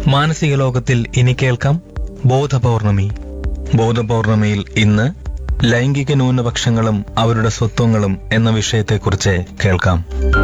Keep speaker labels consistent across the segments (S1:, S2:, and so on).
S1: മാനസിക ലോകത്തിൽ ഇനി കേൾക്കാം ബോധപൗർണമി ബോധപൗർണമിയിൽ ഇന്ന് ലൈംഗിക ന്യൂനപക്ഷങ്ങളും അവരുടെ സ്വത്വങ്ങളും എന്ന വിഷയത്തെക്കുറിച്ച് കേൾക്കാം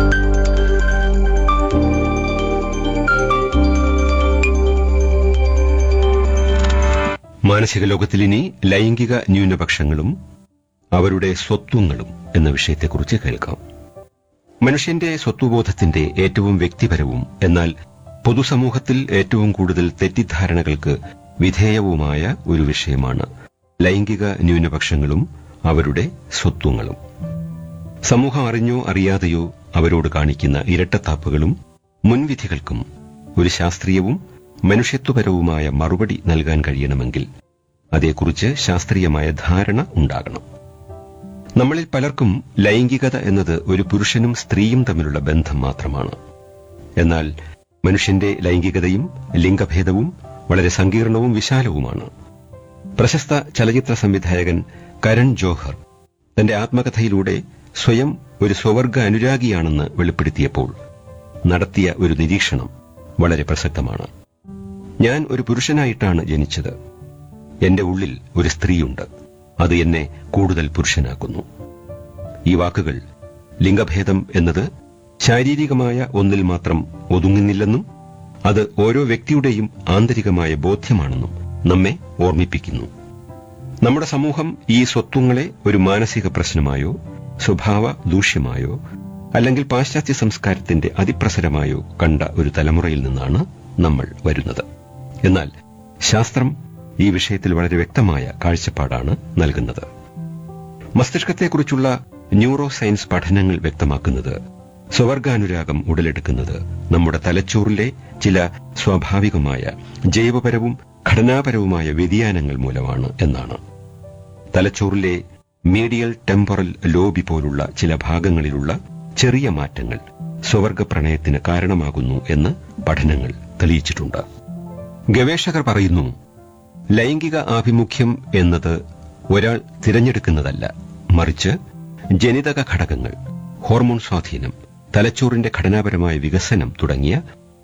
S2: മാനസിക ലോകത്തിൽ ഇനി ലൈംഗിക ന്യൂനപക്ഷങ്ങളും അവരുടെ സ്വത്വങ്ങളും എന്ന വിഷയത്തെക്കുറിച്ച് കേൾക്കാം മനുഷ്യന്റെ സ്വത്വബോധത്തിന്റെ ഏറ്റവും വ്യക്തിപരവും എന്നാൽ പൊതുസമൂഹത്തിൽ ഏറ്റവും കൂടുതൽ തെറ്റിദ്ധാരണകൾക്ക് വിധേയവുമായ ഒരു വിഷയമാണ് ലൈംഗിക ന്യൂനപക്ഷങ്ങളും അവരുടെ സ്വത്വങ്ങളും സമൂഹം അറിഞ്ഞോ അറിയാതെയോ അവരോട് കാണിക്കുന്ന ഇരട്ടത്താപ്പുകളും മുൻവിധികൾക്കും ഒരു ശാസ്ത്രീയവും മനുഷ്യത്വപരവുമായ മറുപടി നൽകാൻ കഴിയണമെങ്കിൽ അതേക്കുറിച്ച് ശാസ്ത്രീയമായ ധാരണ ഉണ്ടാകണം നമ്മളിൽ പലർക്കും ലൈംഗികത എന്നത് ഒരു പുരുഷനും സ്ത്രീയും തമ്മിലുള്ള ബന്ധം മാത്രമാണ് എന്നാൽ മനുഷ്യന്റെ ലൈംഗികതയും ലിംഗഭേദവും വളരെ സങ്കീർണവും വിശാലവുമാണ് പ്രശസ്ത ചലച്ചിത്ര സംവിധായകൻ കരൺ ജോഹർ തന്റെ ആത്മകഥയിലൂടെ സ്വയം ഒരു സ്വവർഗ അനുരാഗിയാണെന്ന് വെളിപ്പെടുത്തിയപ്പോൾ നടത്തിയ ഒരു നിരീക്ഷണം വളരെ പ്രസക്തമാണ് ഞാൻ ഒരു പുരുഷനായിട്ടാണ് ജനിച്ചത് എന്റെ ഉള്ളിൽ ഒരു സ്ത്രീയുണ്ട് അത് എന്നെ കൂടുതൽ പുരുഷനാക്കുന്നു ഈ വാക്കുകൾ ലിംഗഭേദം എന്നത് ശാരീരികമായ ഒന്നിൽ മാത്രം ഒതുങ്ങുന്നില്ലെന്നും അത് ഓരോ വ്യക്തിയുടെയും ആന്തരികമായ ബോധ്യമാണെന്നും നമ്മെ ഓർമ്മിപ്പിക്കുന്നു നമ്മുടെ സമൂഹം ഈ സ്വത്വങ്ങളെ ഒരു മാനസിക പ്രശ്നമായോ സ്വഭാവ ദൂഷ്യമായോ അല്ലെങ്കിൽ പാശ്ചാത്യ സംസ്കാരത്തിന്റെ അതിപ്രസരമായോ കണ്ട ഒരു തലമുറയിൽ നിന്നാണ് നമ്മൾ വരുന്നത് എന്നാൽ ശാസ്ത്രം ഈ വിഷയത്തിൽ വളരെ വ്യക്തമായ കാഴ്ചപ്പാടാണ് നൽകുന്നത് മസ്തിഷ്കത്തെക്കുറിച്ചുള്ള ന്യൂറോ സയൻസ് പഠനങ്ങൾ വ്യക്തമാക്കുന്നത് സ്വവർഗാനുരാഗം ഉടലെടുക്കുന്നത് നമ്മുടെ തലച്ചോറിലെ ചില സ്വാഭാവികമായ ജൈവപരവും ഘടനാപരവുമായ വ്യതിയാനങ്ങൾ മൂലമാണ് എന്നാണ് തലച്ചോറിലെ മീഡിയൽ ടെമ്പറൽ ലോബി പോലുള്ള ചില ഭാഗങ്ങളിലുള്ള ചെറിയ മാറ്റങ്ങൾ സ്വവർഗ പ്രണയത്തിന് കാരണമാകുന്നു എന്ന് പഠനങ്ങൾ തെളിയിച്ചിട്ടുണ്ട് ഗവേഷകർ പറയുന്നു ലൈംഗിക ആഭിമുഖ്യം എന്നത് ഒരാൾ തിരഞ്ഞെടുക്കുന്നതല്ല മറിച്ച് ജനിതക ഘടകങ്ങൾ ഹോർമോൺ സ്വാധീനം തലച്ചോറിന്റെ ഘടനാപരമായ വികസനം തുടങ്ങിയ